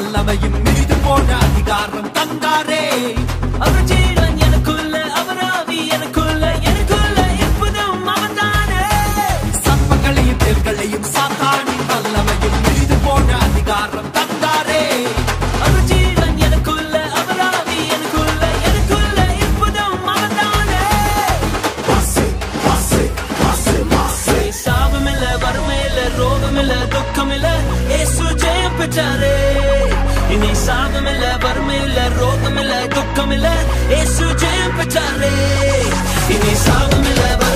வல்லமையும் மீது போன அதிகாரம் தந்தாரே அவர் ஜீவன் எனக்குள்ள அவர் ஆவி எனக்குள்ள எனக்குள்ள எப்போதும் அவன்தானே சர்ப்பங்களையும் தேர்களையும் சாத்தானின் வல்லமையும் மீது போன அதிகாரம் தந்தாரே அவர் ஜீவன் எனக்குள்ள அவர் ஆவி எனக்குள்ள எனக்குள்ள எப்போதும் அவன்தானே சாபமில்ல வறுமையில ரோகமில்ல துக்கமில்ல இயேசு ஜெயம் பெற்றாரே இனி சாபமில்ல வறுமையில்ல ரோகமில்ல துக்கமில்ல இயேசு ஜெயம் பெற்றாரே இனி சாபமில்ல